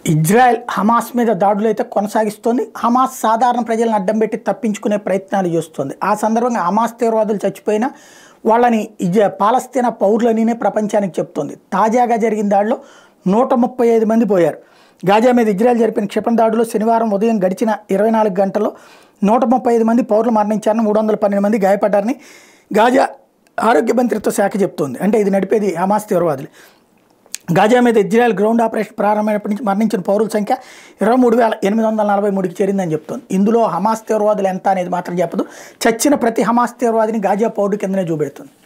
Israel Hamas మీద దాడులు అయితే కొనసాగిస్తోంది హమాస్ సాధారణ ప్రజలను అడ్డం పెట్టి తప్పించుకునే ప్రయత్నాలు చేస్తుంది ఆ సందర్భంగా హమాస్ తీవ్రవాదులు చచ్చిపోయినా వాళ్ళని ఇజ పాలస్తీనా పౌరులనినే ప్రపంచానికి చెప్తోంది తాజాగా జరిగిన దాడిలో నూట ముప్పై ఐదు మంది పోయారు గాజా మీద ఇజ్రాయెల్ జరిపిన క్షిపణి దాడిలో శనివారం ఉదయం గడిచిన ఇరవై నాలుగు గంటల్లో నూట ముప్పై ఐదు మంది పౌరులు మరణించారని మూడు వందల పన్నెండు మంది గాయపడ్డారని గాజా ఆరోగ్య మంత్రిత్వ శాఖ చెప్తోంది అంటే ఇది నడిపేది హమాస్ తీవ్రవాదులు గాజా మీద ఇజ్రాయెల్ గ్రౌండ్ ఆపరేషన్ ప్రారంభమైనప్పటి నుంచి మరణించిన పౌరుల సంఖ్య ఇరవై మూడు వేల ఎనిమిది వందల నలభై మూడుకి చేరిందని చెప్తోంది ఇందులో హమాస్ తీవ్రవాదులు ఎంత అనేది మాత్రం చెప్పదు చచ్చిన ప్రతి హమాస్ తీవ్రవాదిని గాజా పౌరుడు కిందనే చూపెడుతుంది